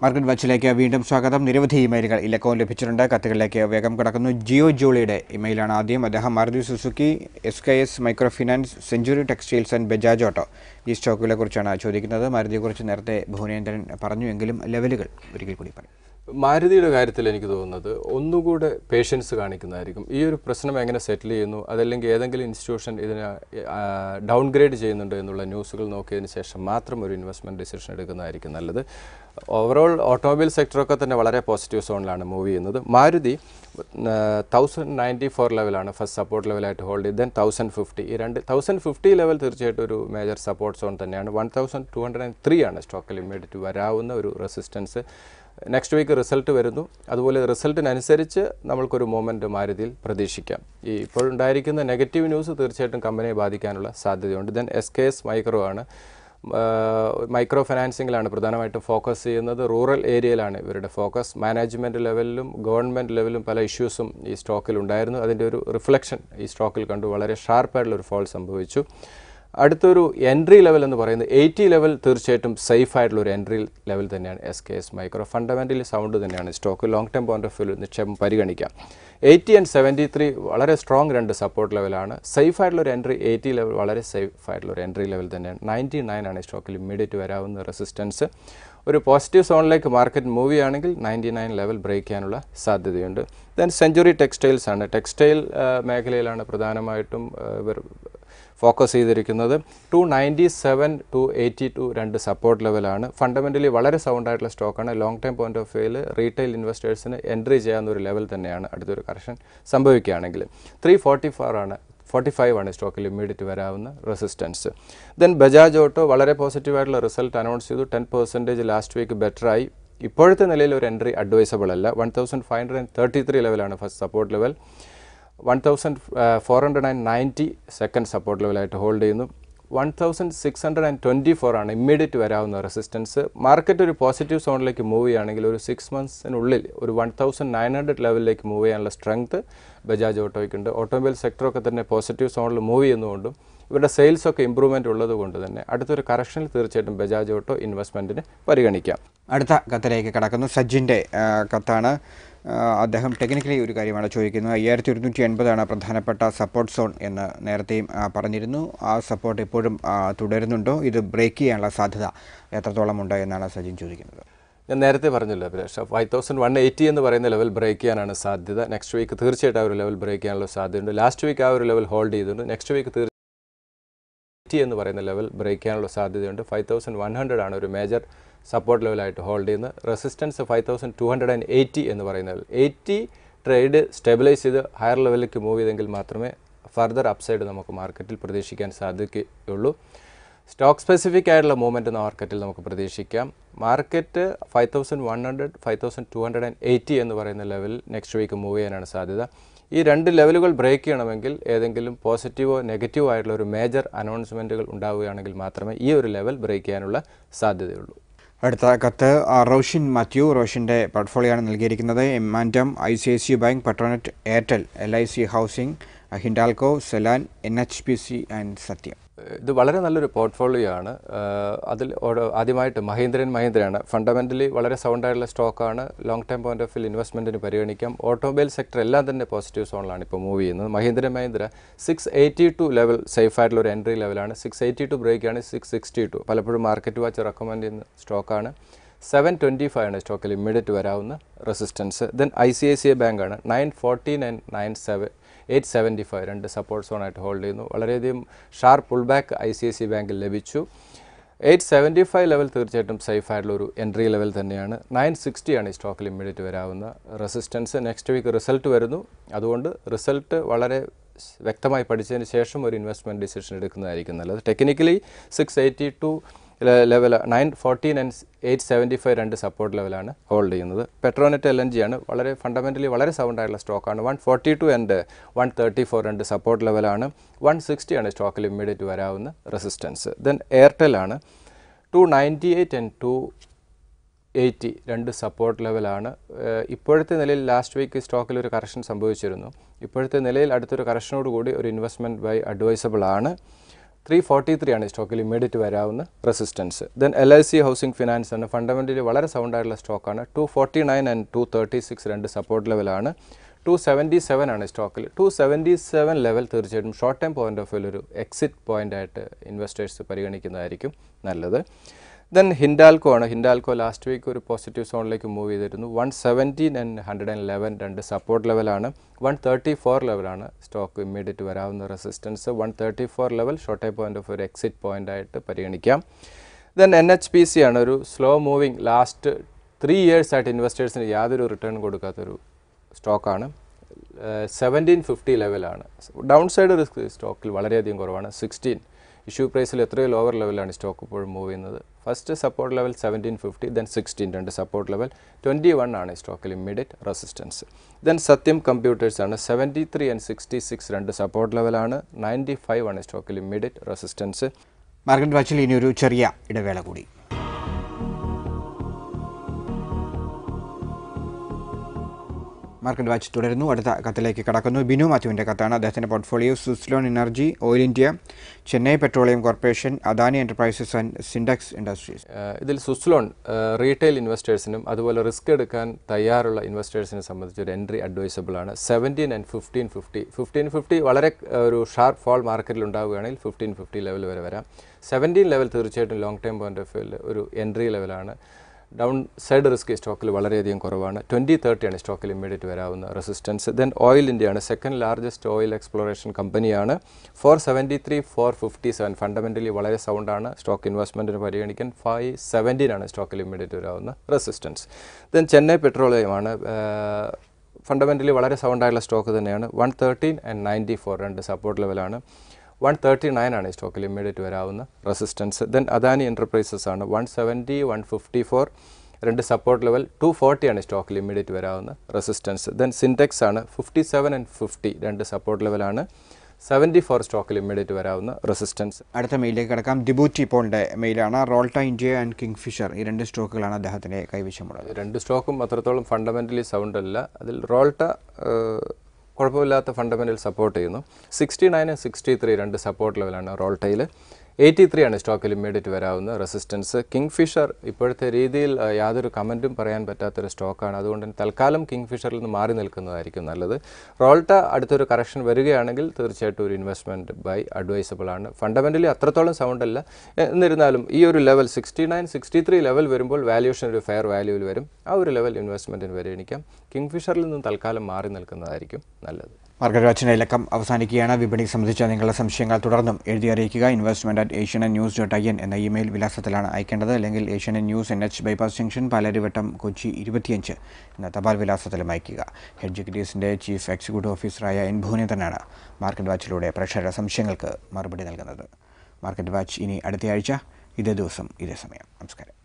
market വാച്ചിലേക്ക് വീണ്ടും സ്വാഗതം നിരവധി ഇമെയിലുകൾ ഇലക്കവും ലഭിച്ചിട്ടുണ്ട് കത്തുകളിലേക്ക് വേഗം കിടക്കുന്നു ജിയോ ജോളിയുടെ ഇമെയിലാണ് ആദ്യം അദ്ദേഹം Maruti Suzuki S K S Micro Finance Century Textiles and Bajaj Auto ഈ സ്റ്റോക്കുകളെ കുറിച്ചാണ് ചോദിക്കുന്നത് മാരുതിയെക്കുറിച്ച് നേരത്തെ ഭുവനേന്ദ്രൻ പറഞ്ഞുവെങ്കിലും ലെവലുകൾ ഒരിക്കൽ കൂടി പറയും മാരുതിയുടെ കാര്യത്തിൽ എനിക്ക് തോന്നുന്നത് ഒന്നുകൂടെ പേഷ്യൻസ് കാണിക്കുന്നതായിരിക്കും ഈ ഒരു പ്രശ്നം എങ്ങനെ സെറ്റിൽ ചെയ്യുന്നു അതല്ലെങ്കിൽ ഏതെങ്കിലും ഇൻസ്റ്റിറ്റ്യൂഷൻ ഇതിനെ ഡൗൺഗ്രേഡ് ചെയ്യുന്നുണ്ട് എന്നുള്ള ന്യൂസുകൾ നോക്കിയതിന് ശേഷം മാത്രം ഒരു ഇൻവെസ്റ്റ്മെൻറ്റ് ഡിസിഷൻ എടുക്കുന്നതായിരിക്കും നല്ലത് ഓവറോൾ ഓട്ടോമൊബൈൽ സെക്ടറൊക്കെ തന്നെ വളരെ പോസിറ്റീവ് സോണിലാണ് മൂവ് ചെയ്യുന്നത് മാരുതി തൗസൻഡ് നയൻറ്റി ഫോർ ലെവലാണ് ഫസ്റ്റ് സപ്പോർട്ട് ലെവലായിട്ട് ഹോൾഡ് ചെയ്ത് ദെൻ തൗസൻഡ് ഫിഫ്റ്റി ഈ രണ്ട് തൗസൻഡ് ഫിഫ്റ്റി ലെവൽ തീർച്ചയായിട്ടും ഒരു മേജർ സപ്പോർട്ട് സോൺ തന്നെയാണ് one thousand two hundred and three ആണ് സ്റ്റോക്കിൽ ഇമ്മീഡിയറ്റ് വരാവുന്ന ഒരു റെസിസ്റ്റൻസ് നെക്സ്റ്റ് വീക്ക് റിസൾട്ട് വരുന്നു അതുപോലെ റിസൾട്ടിനനുസരിച്ച് നമ്മൾക്കൊരു മൂമെൻറ്റ് മാരുതിയിൽ പ്രതീക്ഷിക്കാം ഈ ഇപ്പോഴുണ്ടായിരിക്കുന്ന നെഗറ്റീവ് ന്യൂസ് തീർച്ചയായിട്ടും കമ്പനിയെ ബാധിക്കാനുള്ള സാധ്യതയുണ്ട് then S K S Micro ആണ് മൈക്രോ ഫിനാൻസിങ്ങിലാണ് പ്രധാനമായിട്ടും ഫോക്കസ് ചെയ്യുന്നത് റൂറൽ ഏരിയയിലാണ് ഇവരുടെ ഫോക്കസ് മാനേജ്മെൻറ്റ് ലെവലിലും ഗവൺമെൻറ് ലെവലിലും പല ഇഷ്യൂസും ഈ സ്റ്റോക്കിൽ ഉണ്ടായിരുന്നു അതിൻ്റെ ഒരു റിഫ്ലക്ഷൻ ഈ സ്റ്റോക്കിൽ കണ്ടു വളരെ ഷാർപ്പായിട്ടുള്ള ഒരു ഫോൾ സംഭവിച്ചു അടുത്തൊരു എൻട്രി ലെവൽ എന്ന് പറയുന്നത് എയ്റ്റി ലെവൽ തീർച്ചയായിട്ടും സേഫ് ആയിട്ടുള്ള ഒരു എൻട്രി ലെവൽ തന്നെയാണ് S K S Micro fundamentally sound തന്നെയാണ് stock long time point of view നിക്ഷേപം പരിഗണിക്കാം എയ്റ്റി ആൻഡ് സെവൻറ്റി ത്രീ വളരെ സ്ട്രോങ് രണ്ട് സപ്പോർട്ട് ലെവലാണ് സേഫ് ആയിട്ടുള്ള ഒരു എൻട്രി എയ്റ്റി ലെവൽ വളരെ സേഫ് ആയിട്ടുള്ള ഒരു എൻട്രി ലെവൽ തന്നെയാണ് നയൻറ്റി നയൻ ആണ് സ്റ്റോക്കിൽ ഇമ്മീഡിയറ്റ് വരാവുന്ന റെസിസ്റ്റൻസ് ഒരു പോസിറ്റീവ് സോണിലേക്ക് മാർക്കറ്റ് മൂവ് ചെയ്യുകയാണെങ്കിൽ നയൻറ്റി നയൻ ലെവൽ ബ്രേക്ക് ചെയ്യാനുള്ള സാധ്യതയുണ്ട് ദെൻ സെഞ്ചുറി ടെക്സ്റ്റൈൽസ് ആണ് ടെക്സ്റ്റൈൽ മേഖലയിലാണ് പ്രധാനമായിട്ടും ഇവർ ഫോക്കസ് ചെയ്തിരിക്കുന്നത് two ninety seven two eighty two രണ്ട് സപ്പോർട്ട് ലെവലാണ് ഫണ്ടമെൻ്റലി വളരെ സൗണ്ട് ആയിട്ടുള്ള സ്റ്റോക്കാണ് ലോങ് ടൈം പോയിന്റ് ഓഫ് വ്യൂവിൽ റീറ്റെയിൽ ഇൻവെസ്റ്റേഴ്സിന് എൻട്രി ചെയ്യാവുന്ന ഒരു ലെവൽ തന്നെയാണ് അടുത്തൊരു കറക്ഷൻ സംഭവിക്കുകയാണെങ്കിൽ ത്രീ ഫോർട്ടി ഫോർ ആണ് ഫോർട്ടി ഫൈവ് ആണ് സ്റ്റോക്കിൽ ഇമ്മീഡിയറ്റ് വരാവുന്ന റെസിസ്റ്റൻസ് ദെൻ ബജാജ് ഓട്ടോ വളരെ പോസിറ്റീവായിട്ടുള്ള റിസൾട്ട് അനൗൺസ് ചെയ്തു ടെൻ പെർസെൻറ്റേജ് ലാസ്റ്റ് വീക്ക് ബെറ്ററായി ഇപ്പോഴത്തെ നിലയിൽ ഒരു എൻട്രി അഡ്വൈസബിൾ അല്ല one thousand five hundred and thirty three ലെവലാണ് first support level one thousand four hundred and ninety second support ലെവലായിട്ട് ഹോൾഡ് ചെയ്യുന്നു one thousand six hundred and twenty four ആണ് immediate വരാവുന്ന റെസിസ്റ്റൻസ് മാർക്കറ്റ് ഒരു positive സോണിലേക്ക് move ചെയ്യുകയാണെങ്കിൽ ഒരു six മന്ത്സിനുള്ളിൽ ഒരു വൺ തൗസൻഡ് നയൻ ഹൺഡ്രഡ് ലെവലിലേക്ക് മൂവ് ചെയ്യാനുള്ള സ്ട്രെങ്ത് ബജാജ് ഓട്ടോയ്ക്കുണ്ട് ഓട്ടോമൊബൈൽ സെക്ടറൊക്കെ തന്നെ പോസിറ്റീവ് സോണിൽ മൂവ് ചെയ്യുന്നതുകൊണ്ടും ഇവരുടെ സെയിൽസ് ഒക്കെ ഇമ്പ്രൂവ്മെൻറ്റ് ഉള്ളത് കൊണ്ട് തന്നെ അടുത്തൊരു കറക്ഷനിൽ തീർച്ചയായിട്ടും ബജാജ് ഓട്ടോ ഇൻവെസ്റ്റ്മെൻറ്റിന് പരിഗണിക്കാം അടുത്ത കത്തിലേക്ക് കടക്കുന്നു സജ്ജിൻ്റെ ആ, കത്താണ് ആ, അദ്ദേഹം ടെക്നിക്കലി ഒരു കാര്യമാണ് ചോദിക്കുന്നത് അയ്യായിരത്തി ഒരുന്നൂറ്റി എൺപതാണ് പ്രധാനപ്പെട്ട സപ്പോർട്ട് സോൺ എന്ന് നേരത്തെയും ആ, പറഞ്ഞിരുന്നു ആ സപ്പോർട്ട് ഇപ്പോഴും ആ, തുടരുന്നുണ്ടോ ഇത് ബ്രേക്ക് ചെയ്യാനുള്ള സാധ്യത എത്രത്തോളം ഉണ്ട് എന്നാണ് സജിൻ ചോദിക്കുന്നത് ഞാൻ നേരത്തെ പറഞ്ഞല്ലോ Abhilash five thousand one eighty എന്ന് പറയുന്ന ലെവൽ ബ്രേക്ക് ചെയ്യാനാണ് സാധ്യത നെക്സ്റ്റ് വീക്ക് തീർച്ചയായിട്ടും ആ ഒരു ലെവൽ ബ്രേക്ക് ചെയ്യാനുള്ള സാധ്യതയുണ്ട് ലാസ്റ്റ് വീക്ക് ആ ഒരു ലെവൽ ഹോൾഡ് ചെയ്തിട്ടുണ്ട് നെക്സ്റ്റ് വീക്ക് തീർച്ചയായും എയ്റ്റി എന്ന് പറയുന്ന ലെവൽ ബ്രേക്ക് ചെയ്യാനുള്ള സാധ്യതയുണ്ട് ഫൈവ് തൗസൻഡ് വൺ ഹൺഡ്രഡ് ആണ് ഒരു മേജർ സപ്പോർട്ട് ലെവലായിട്ട് ഹോൾഡ് ചെയ്യുന്നത് resistance five thousand two hundred and eighty എന്ന് പറയുന്ന ലെവൽ എയ്റ്റി ട്രേഡ് സ്റ്റെബിലൈസ് ചെയ്ത് ഹയർ ലെവലിലേക്ക് മൂവ് ചെയ്തെങ്കിൽ മാത്രമേ ഫർദർ അപ്സൈഡ് നമുക്ക് മാർക്കറ്റിൽ പ്രതീക്ഷിക്കാൻ സാധിക്കുകയുള്ളൂ സ്റ്റോക്ക് സ്പെസിഫിക് ആയിട്ടുള്ള മൂവ്മെൻറ്റ് മാർക്കറ്റിൽ നമുക്ക് പ്രതീക്ഷിക്കാം market five thousand one hundred five thousand two hundred and eighty എന്ന് പറയുന്ന ലെവലിൽ നെക്സ്റ്റ് വീക്ക് മൂവ് ചെയ്യാനാണ് സാധ്യത ഈ രണ്ട് ലെവലുകൾ ബ്രേക്ക് ചെയ്യണമെങ്കിൽ ഏതെങ്കിലും പോസിറ്റീവോ നെഗറ്റീവോ ആയിട്ടുള്ള ഒരു മേജർ അനൗൺസ്മെൻറ്റുകൾ ഉണ്ടാവുകയാണെങ്കിൽ മാത്രമേ ഈ ഒരു ലെവൽ ബ്രേക്ക് ചെയ്യാനുള്ള സാധ്യതയുള്ളൂ അടുത്ത കത്ത് ആ, റോഷിൻ മാത്യു റോഷിൻ്റെ പോർട്ട്ഫോളിയോയാണ് നൽകിയിരിക്കുന്നത് M and M I C I C bank Petronet Airtel L I C housing Hindalco സെലാൻ N H P C and Satyam ഇത് വളരെ നല്ലൊരു പോർട്ട്ഫോളിയോ ആണ് ആഹ് അതിൽ ഓരോ- ആദ്യമായിട്ട് മഹീന്ദ്രൻ മഹീന്ദ്രയാണ് ഫണ്ടമെൻ്റലി വളരെ സൗണ്ടായിട്ടുള്ള സ്റ്റോക്കാണ് long time point of view ഇൻവെസ്റ്റ്മെൻറ്റിന് പരിഗണിക്കാം ഓട്ടോമൊബൈൽ സെക്ടർ എല്ലാം തന്നെ പോസിറ്റീവ് സോണിലാണ് ഇപ്പോൾ മൂവ് ചെയ്യുന്നത് മഹീന്ദ്രൻ Mahindra six eighty two level safe ആയിട്ടുള്ള ഒരു എൻട്രി ലെവലാണ് സിക്സ് എയ്റ്റി ടു ബ്രേക്കാണ് സിക്സ് സിക്സ്റ്റി ടു പലപ്പോഴും മാർക്കറ്റ് വാച്ച് റെക്കമെൻഡ് ചെയ്യുന്ന സ്റ്റോക്കാണ് സെവൻ ട്വൻറ്റി ഫൈവ് ആണ് സ്റ്റോക്കിൽ ഇമ്മീഡിയറ്റ് വരാവുന്ന resistance then I C I C I ബാങ്കാണ് nine forty nine nine seven eight seventy five രണ്ട് സപ്പോർട്ട് സോണായിട്ട് ഹോൾഡ് ചെയ്യുന്നു വളരെയധികം sharp pull back I C I C ബാങ്കിൽ ലഭിച്ചു എയ്റ്റ് സെവൻറ്റി ഫൈവ് ലെവൽ തീർച്ചയായിട്ടും സേഫ് ആയിട്ടുള്ള ഒരു എൻട്രി ലെവൽ തന്നെയാണ് നയൻ സിക്സ്റ്റിയാണ് ഈ സ്റ്റോക്കിൽ ഇമ്മീഡിയറ്റ് വരാവുന്ന റെസിസ്റ്റൻസ് നെക്സ്റ്റ് വീക്ക് റിസൾട്ട് വരുന്നു അതുകൊണ്ട് റിസൾട്ട് വളരെ സ് വ്യക്തമായി പഠിച്ചതിന് ശേഷം ഒരു ഇൻവെസ്റ്റ്മെൻറ്റ് ഡിസിഷൻ എടുക്കുന്നതായിരിക്കും നല്ലത് technically six eighty two level nine fourteen and eight seventy five രണ്ട് സപ്പോർട്ട് ലെവലാണ് ഹോൾഡ് ചെയ്യുന്നത് പെട്രോനെറ്റ് എൽ എൻ ജി ആണ് വളരെ ഫണ്ടമെൻ്റലി വളരെ സൗണ്ട് ആയിട്ടുള്ള സ്റ്റോക്കാണ് one forty two and one thirty four രണ്ട് സപ്പോർട്ട് ലെവലാണ് വൺ സിക്സ്റ്റി ആണ് സ്റ്റോക്കിൽ ഇമ്മീഡിയറ്റ് വരാവുന്ന റെസിസ്റ്റൻസ് ദെൻ എയർടെൽ ആണ് two ninety eight and two eighty രണ്ട് സപ്പോർട്ട് ലെവലാണ് ഏഹ് ഇപ്പോഴത്തെ നിലയിൽ ലാസ്റ്റ് വീക്ക് സ്റ്റോക്കിൽ ഒരു കറക്ഷൻ സംഭവിച്ചിരുന്നു ഇപ്പോഴത്തെ നിലയിൽ അടുത്തൊരു കറക്ഷനോട് കൂടി ഒരു ഇൻവെസ്റ്റ്മെൻറ്റ് ബൈ അഡ്വൈസബിൾ ആണ് ത്രീ ഫോർട്ടി ത്രീ ആണ് ഈ സ്റ്റോക്കിൽ ഇമ്മീഡിയറ്റ് വരാവുന്ന resistance then L I C housing finance ആണ് ഫണ്ടമെൻ്റലി വളരെ സൗണ്ട് ആയിട്ടുള്ള സ്റ്റോക്കാണ് two forty nine and two thirty six രണ്ട് സപ്പോർട്ട് ലെവലാണ് ടു സെവൻറ്റി സെവൻ ആണ് സ്റ്റോക്കിൽ ടു സെവൻറ്റി സെവൻ ലെവൽ തീർച്ചയായിട്ടും short time point of view ഒരു എക്സിറ്റ് പോയിന്റ് ആയിട്ട് ഇൻവെസ്റ്റേഴ്സ് പരിഗണിക്കുന്നതായിരിക്കും നല്ലത് ദെൻ ഹിൻഡാൽക്കോ ആണ് ഹിൻഡാൽക്കോ ലാസ്റ്റ് വീക്ക് ഒരു പോസിറ്റീവ് സോണിലേക്ക് മൂവ് ചെയ്തിരുന്നു one seventeen and hundred and eleven രണ്ട് സപ്പോർട്ട് ലെവലാണ് വൺ തേർട്ടി ഫോർ ലെവലാണ് സ്റ്റോക്ക് ഇമ്മീഡിയറ്റ് വരാവുന്ന resistance one thirty four level short time point of ഒരു എക്സിറ്റ് പോയിന്റ് ആയിട്ട് പരിഗണിക്കാം ദെൻ എൻ എച്ച് പി സി ആണ് ഒരു slow moving last three years ആയിട്ട് ഇൻവെസ്റ്റേഴ്സിന് യാതൊരു റിട്ടേൺ കൊടുക്കാത്തൊരു സ്റ്റോക്കാണ് സെവൻറ്റീൻ ഫിഫ്റ്റി ലെവലാണ് ഡൗൺ സൈഡ് റിസ്ക് സ്റ്റോക്കിൽ വളരെയധികം കുറവാണ് സിക്സ്റ്റീൻ ഇഷ്യൂ പ്രൈസിൽ എത്രയോ ലോവർ ലെവലാണ് സ്റ്റോക്ക് ഇപ്പോഴും മൂവ് ചെയ്യുന്നത് first support level seventeen fifty then sixteen രണ്ട് സപ്പോർട്ട് ലെവൽ ട്വൻറ്റി വൺ ആണ് സ്റ്റോക്കിൽ immediate resistance then Satyam computers ആണ് seventy three and sixty six രണ്ട് സപ്പോർട്ട് ലെവലാണ് നയൻറ്റി ഫൈവ് ആണ് സ്റ്റോക്കിൽ ഇമ്മീഡിയറ്റ് റെസിസ്റ്റൻസ് മാർക്കറ്റ് വാച്ചിൽ ഇനി ഒരു ചെറിയ ഇടവേള കൂടി മാർക്കറ്റ് വാച്ച് തുടരുന്നു അടുത്ത കത്തിലേക്ക് കടക്കുന്നു ബിനു മാത്യുവിൻ്റെ കത്താണ് അദ്ദേഹത്തിൻ്റെ portfolio Suzlon energy oil India Chennai petroleum corporation Adani enterprises and Sintex industries ഏഹ് ഇതിൽ സുസ്ലോൺ റീറ്റെയിൽ ഇൻവെസ്റ്റേഴ്സിനും അതുപോലെ റിസ്ക് എടുക്കാൻ തയ്യാറുള്ള ഇൻവെസ്റ്റേഴ്സിനെ സംബന്ധിച്ച് ഒരു എൻട്രി അഡ്വൈസബിൾ ആണ് seventeen and fifteen fifty fifteen fifty വളരെ ഏഹ്, ഒരു ഷാർപ്പ് ഫോൾ മാർക്കറ്റിൽ ഉണ്ടാവുകയാണെങ്കിൽ ഫിഫ്റ്റീൻ ഫിഫ്റ്റി ലെവൽ വരെ വരാം സെവൻറ്റീൻ ലെവൽ തീർച്ചയായിട്ടും ലോങ് ടൈം പോയിന്റ് ഓഫ് വ്യൂവിൽ ഒരു എൻട്രി ലെവലാണ് ഡൗൺ സൈഡ് റിസ്ക് സ്റ്റോക്കിൽ വളരെയധികം കുറവാണ് ട്വൻറ്റി തേർട്ടിയാണ് സ്റ്റോക്കിൽ ഇമ്മീഡിയറ്റ് വരാവുന്ന റെസിസ്റ്റൻസ് ദെൻ ഓയിൽ ഇന്ത്യയാണ് സെക്കൻഡ് ലാർജസ്റ്റ് ഓയിൽ എക്സ്പ്ലോറേഷൻ കമ്പനിയാണ് four seventy three four fifty seven fundamentally വളരെ സൗണ്ടാണ് സ്റ്റോക്ക് ഇൻവെസ്റ്റ്മെൻറ്റിന് പരിഗണിക്കാൻ ഫൈവ് സെവൻറ്റീനാണ് സ്റ്റോക്കിൽ ഇമ്മീഡിയറ്റ് വരാവുന്ന റെസിസ്റ്റൻസ് ദെൻ ചെന്നൈ പെട്രോളിയമാണ് ഫണ്ടമെൻ്റലി വളരെ സൗണ്ടായുള്ള സ്റ്റോക്ക് തന്നെയാണ് one thirteen and ninety four രണ്ട് സപ്പോർട്ട് ലെവലാണ് വൺ തേർട്ടി നയൻ ആണ് ഈ സ്റ്റോക്കിൽ ഇമ്മീഡിയറ്റ് വരാവുന്ന റെസിസ്റ്റൻസ് ദെൻ അദാനി എൻ്റർപ്രൈസസ് ആണ് one seventy one fifty four രണ്ട് സപ്പോർട്ട് ലെവൽ ടു ഫോർട്ടി ആണ് സ്റ്റോക്കിൽ ഇമ്മീഡിയറ്റ് വരാവുന്ന റെസിസ്റ്റൻസ് ദെൻ സിൻടെക്സ് ആണ് ഫിഫ്റ്റി സെവൻ ആൻഡ് ഫിഫ്റ്റി രണ്ട് സപ്പോർട്ട് ലെവലാണ് സെവൻറ്റി ഫോർ സ്റ്റോക്കിൽ ഇമ്മീഡിയറ്റ് വരാവുന്ന റെസിസ്റ്റൻസ് അടുത്ത മെയിലേക്ക് കിടക്കാം ദിബൂറ്റി പോളിൻ്റെ മെയിലാണ് Rolta India and Kingfisher ഈ രണ്ട് സ്റ്റോക്കുകളാണ് അദ്ദേഹത്തിൻ്റെ കൈവശമുള്ളത് രണ്ട് സ്റ്റോക്കും അത്രത്തോളം ഫണ്ടമെൻ്റലി സൗണ്ട് അല്ല അതിൽ റോൾട്ട ഏഹ്, കുഴപ്പമില്ലാത്ത ഫണ്ടമെൻ്റൽ സപ്പോർട്ട് ചെയ്യുന്നു സിക്സ്റ്റി നയൻ സിക്സ്റ്റി ത്രീ രണ്ട് സപ്പോർട്ട് ലെവലാണ് റോൾട്ടയിൽ എയ്റ്റി ത്രീ ആണ് സ്റ്റോക്കിൽ ഇമ്മീഡിയറ്റ് വരാവുന്ന റെസിസ്റ്റൻസ് കിങ് ഫിഷർ ഇപ്പോഴത്തെ രീതിയിൽ ആ, യാതൊരു കമൻറ്റും പറയാൻ പറ്റാത്തൊരു സ്റ്റോക്കാണ് അതുകൊണ്ട് തന്നെ തൽക്കാലം കിങ് ഫിഷറിൽ നിന്ന് മാറി നിൽക്കുന്നതായിരിക്കും നല്ലത് റോൾട്ട അടുത്തൊരു കറക്ഷൻ വരികയാണെങ്കിൽ തീർച്ചയായിട്ടും ഒരു ഇൻവെസ്റ്റ്മെൻറ്റ് ബൈ അഡ്വൈസബിൾ ആണ് ഫണ്ടമെൻ്റലി അത്രത്തോളം സൗണ്ട് അല്ല എ- എന്നിരുന്നാലും ഈ ഒരു level sixty nine sixty three level വരുമ്പോൾ വാല്യൂഷൻ ഒരു ഫെയർ വാല്യൂവിൽ വരും ആ ഒരു ലെവൽ ഇൻവെസ്റ്റ്മെൻറ്റിന് പരിഗണിക്കാം കിങ് ഫിഷറിൽ നിന്നും തൽക്കാലം മാറി നിൽക്കുന്നതായിരിക്കും നല്ലത് മാർക്കറ്റ് വാച്ചിൻ്റെ ഇലക്കം അവസാനിക്കുകയാണ് വിപണി സംബന്ധിച്ച നിങ്ങളുടെ സംശയങ്ങൾ തുടർന്നും എഴുതി അറിയിക്കുക investment at Asian news dot I N എന്ന ഇമെയിൽ വിലാസത്തിലാണ് അയക്കേണ്ടത് അല്ലെങ്കിൽ Asian news N H bypass junction Palarivattam Kochi ഇരുപത്തിയഞ്ച് എന്ന തപാൽ വിലാസത്തിലും അയക്കുക എക്സിക്യൂട്ടീവ്സിൻ്റെ ചീഫ് എക്സിക്യൂട്ടീവ് ഓഫീസറായ എൻ ഭുവനേന്ദ്രനാണ് മാർക്കറ്റ് വാച്ചിലൂടെ പ്രേക്ഷകരുടെ സംശയങ്ങൾക്ക് മറുപടി നൽകുന്നത് മാർക്കറ്റ് വാച്ച് ഇനി അടുത്തയാഴ്ച ഇതേ ദിവസം ഇതേ സമയം നമസ്കാരം